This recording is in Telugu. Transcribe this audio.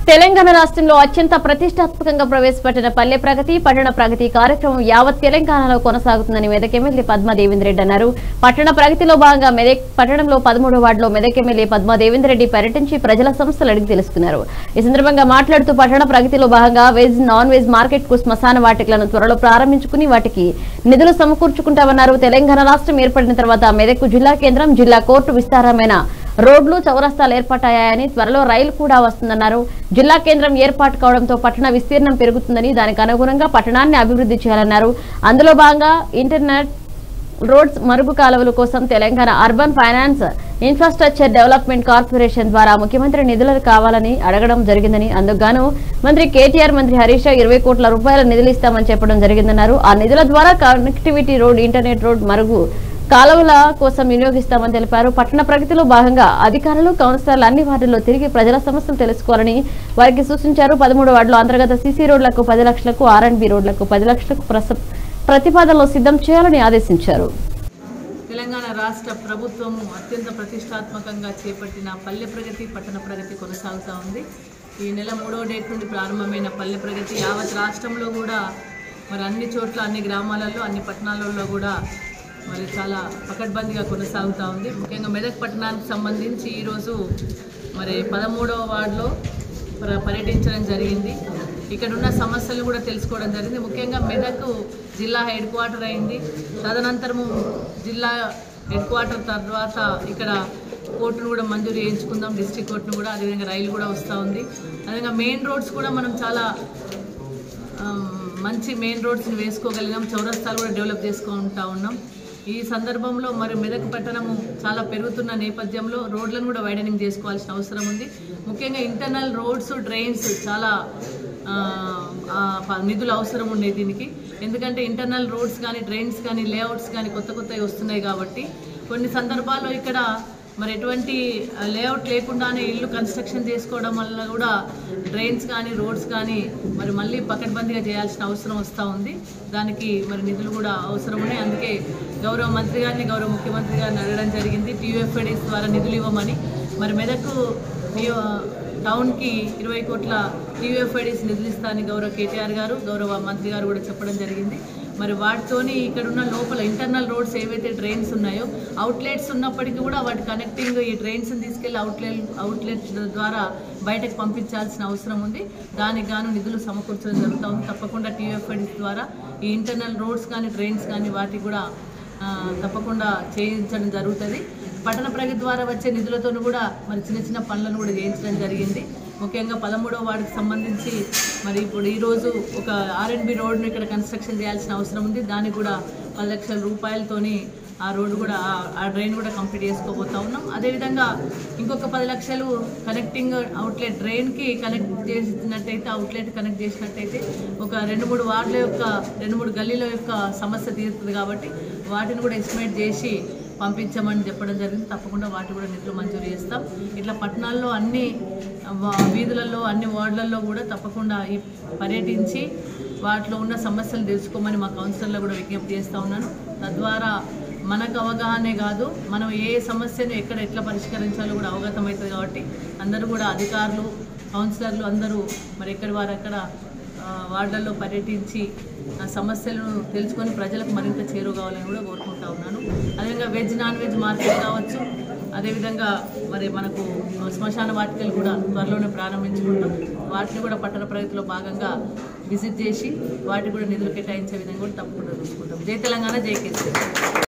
తెలంగాణ రాష్ట్రంలో అత్యంత ప్రతిష్టాత్మకంగా ప్రవేశపెట్టిన పల్లె ప్రగతి పట్టణ ప్రగతి కార్యక్రమం యావత్ తెలంగాణలో కొనసాగుతుందని మెదక్ ఎమ్మెల్యే పద్మా దేవేంద్రెడ్డి అన్నారు పట్టణ ప్రగతిలో భాగంగా మెదక్ పట్టణంలో పదమూడో వార్డులో మెదక్ ఎమ్మెల్యే పద్మా దేవేంద్రెడ్డి పర్యటించి ప్రజల సమస్యలు అడిగి తెలుసుకున్నారు ఈ సందర్భంగా మాట్లాడుతూ పట్టణ ప్రగతిలో భాగంగా వెజ్ నాన్ వెజ్ మార్కెట్ కు శ్మశాన వాటికలను త్వరలో ప్రారంభించుకుని వాటికి నిధులు సమకూర్చుకుంటామన్నారు తెలంగాణ రాష్ట్రం ఏర్పడిన తర్వాత మెదక్ జిల్లా కేంద్రం జిల్లా కోర్టు విస్తారమైన రోడ్లు చౌరస్తాలు ఏర్పాటయ్యాయని త్వరలో రైలు కూడా వస్తుందన్నారు జిల్లా కేంద్రం ఏర్పాటు కావడంతో పట్టణ విస్తీర్ణం పెరుగుతుందని దానికి అనుగుణంగా పట్టణాన్ని అభివృద్ధి చేయాలన్నారు అందులో భాగంగా ఇంటర్నెట్ రోడ్స్ మరుగు కాలువల కోసం Telangana urban finance infrastructure development corporation ద్వారా ముఖ్యమంత్రి నిధులు కావాలని అడగడం జరిగిందని అందుకుగాను మంత్రి కేటీఆర్ మంత్రి హరీష్ రావు ఇరవై కోట్ల రూపాయల నిధులు ఇస్తామని చెప్పడం జరిగిందన్నారు ఆ నిధుల ద్వారా కనెక్టివిటీ రోడ్ ఇంటర్నెట్ రోడ్ మరుగు కాలువల కోసం వినియోగిస్తామని తెలిపారు పట్టణ ప్రగతిలో భాగంగా అధికారులు కౌన్సిలర్లు అన్ని వార్డుల్లో తిరిగి ప్రజల సమస్యలు తెలుసుకోవాలని వారికి సూచించారు పదమూడు వార్డులో అంతర్గత సీసీ రోడ్లకు పది లక్షలకు ఆర్ అండ్ బి రోడ్లకు పది లక్షలకు ప్రస- ప్రతిపాదనలు సిద్ధం చేయాలని ఆదేశించారు తెలంగాణ రాష్ట్ర ప్రభుత్వం అత్యంత ప్రతిష్టాత్మకంగా చేపట్టిన పల్లె ప్రగతి పట్టణ ప్రగతి కొనసాగుతూ ఉంది ఈ నెల మూడవ డేట్ నుండి ప్రారంభమైన పల్లె ప్రగతి యావత్ రాష్ట్రంలో కూడా మరి అన్ని చోట్ల అన్ని గ్రామాలలో అన్ని పట్టణాలలో కూడా మరి చాలా పకడ్బందీగా కొనసాగుతూ ఉంది ముఖ్యంగా మెదక్ పట్టణానికి సంబంధించి ఈరోజు మరి పదమూడవ వార్డులో ప్ర- పర్యటించడం జరిగింది ఇక్కడ ఉన్న సమస్యలు కూడా తెలుసుకోవడం జరిగింది ముఖ్యంగా మెదక్ జిల్లా హెడ్ క్వార్టర్ అయింది తదనంతరము జిల్లా హెడ్ క్వార్టర్ తర్వాత ఇక్కడ కోర్టును కూడా మంజూరు చేయించుకుందాం డిస్ట్రిక్ట్ కోర్టును కూడా అదేవిధంగా రైలు కూడా వస్తూ ఉంది అదేవిధంగా మెయిన్ రోడ్స్ కూడా మనం చాలా ఆమ్, మంచి మెయిన్ రోడ్స్ని వేసుకోగలిగాం చౌరస్తాలు కూడా డెవలప్ చేసుకుంటా ఉన్నాం ఈ సందర్భంలో మరి మెదక్ పట్టణము చాలా పెరుగుతున్న నేపథ్యంలో రోడ్లను కూడా వైడనింగ్ చేసుకోవాల్సిన అవసరం ఉంది ముఖ్యంగా ఇంటర్నల్ రోడ్స్ డ్రైన్స్ చాలా ఆ, ఆ, ప- నిధులు అవసరం ఉండే దీనికి ఎందుకంటే ఇంటర్నల్ రోడ్స్ కానీ డ్రైన్స్ కానీ లేఅవుట్స్ కానీ కొత్త కొత్తవి వస్తున్నాయి కాబట్టి కొన్ని సందర్భాల్లో ఇక్కడ మరి ఎటువంటి లేఅవుట్ లేకుండానే ఇల్లు కన్స్ట్రక్షన్ చేసుకోవడం వల్ల కూడా డ్రైన్స్ కానీ రోడ్స్ కానీ మరి మళ్ళీ పకడ్బందీగా చేయాల్సిన అవసరం వస్తూ ఉంది దానికి మరి నిధులు కూడా అవసరం ఉన్నాయి అందుకే గౌరవ మంత్రి గారిని గౌరవ ముఖ్యమంత్రి గారిని అడగడం జరిగింది టీయూఎఫ్ఐడీస్ ద్వారా నిధులు ఇవ్వమని మరి మెదక్ నియో- టౌన్కి ఇరవై కోట్ల టీయూఎఫ్ఐడీస్ నిధులు ఇస్తానని గౌరవ కేటీఆర్ గారు గౌరవ మంత్రి గారు కూడా చెప్పడం జరిగింది మరి వాటితోని ఇక్కడ ఉన్న లోపల ఇంటర్నల్ రోడ్స్ ఏవైతే డ్రైన్స్ ఉన్నాయో అవుట్లెట్స్ ఉన్నప్పటికీ కూడా వాటి కనెక్టింగ్ ఈ డ్రైన్స్ని తీసుకెళ్లి అవుట్లెట్ అవుట్లెట్ ద్వారా బయటకు పంపించాల్సిన అవసరం ఉంది దానికి గాను నిధులు సమకూర్చడం జరుగుతూ ఉంది తప్పకుండా టీయూఎఫ్ఐడీస్ ద్వారా ఈ ఇంటర్నల్ రోడ్స్ కానీ డ్రైన్స్ కానీ వాటికి కూడా ఆ, తప్పకుండా చేయించడం జరుగుతుంది పట్టణ ప్రగతి ద్వారా వచ్చే నిధులతో కూడా మరి చిన్న చిన్న పనులను కూడా చేయించడం జరిగింది ముఖ్యంగా పదమూడవ వార్డుకి సంబంధించి మరి ఇప్పుడు ఈరోజు ఒక ఆర్ఎండ్బి రోడ్ను ఇక్కడ కన్స్ట్రక్షన్ చేయాల్సిన అవసరం ఉంది దానికి కూడా పది లక్షల రూపాయలతోని ఆ రోడ్డు కూడా ఆ- ఆ డ్రైన్ కూడా కంప్లీట్ చేసుకోబోతా ఉన్నాం అదేవిధంగా ఇంకొక పది లక్షలు కనెక్టింగ్ అవుట్లెట్ డ్రైన్కి కనెక్ట్ చేసినట్టయితే అవుట్లెట్ కనెక్ట్ చేసినట్టయితే ఒక రెండు మూడు వార్డుల యొక్క రెండు మూడు గల్లీల యొక్క సమస్య తీరుతుంది కాబట్టి వాటిని కూడా ఎస్టిమేట్ చేసి పంపించమని చెప్పడం జరిగింది తప్పకుండా వాటి కూడా నిధులు మంజూరు చేస్తాం ఇట్లా పట్టణాల్లో అన్ని వా- వీధులలో అన్ని వార్డులలో కూడా తప్పకుండా ఈ పర్యటించి వాటిలో ఉన్న సమస్యలు తెలుసుకోమని మా కౌన్సిలర్లో కూడా విజ్ఞప్తి చేస్తూ ఉన్నాను తద్వారా మనకు అవగాహనే కాదు మనం ఏ సమస్యను ఎక్కడ ఎట్లా పరిష్కరించాలో కూడా అవగతం అవుతుంది కాబట్టి అందరూ కూడా అధికారులు కౌన్సిలర్లు అందరూ మరి ఎక్కడి వారు అక్కడ ఆ, వార్డులలో పర్యటించి ఆ సమస్యలను తెలుసుకొని ప్రజలకు మరింత చేరువ కావాలని కూడా కోరుకుంటా ఉన్నాను అదేవిధంగా వెజ్ నాన్ వెజ్ మార్కెట్ కావచ్చు అదేవిధంగా మరి మనకు శ్మశాన వాటికలు కూడా త్వరలోనే ప్రారంభించుకుంటాం వాటిని కూడా పట్టణ ప్రగతిలో భాగంగా విజిట్ చేసి వాటికి కూడా నిధులు కేటాయించే విధంగా కూడా తప్పకుండా చూసుకుంటాం జై తెలంగాణ జై కేసీఆర్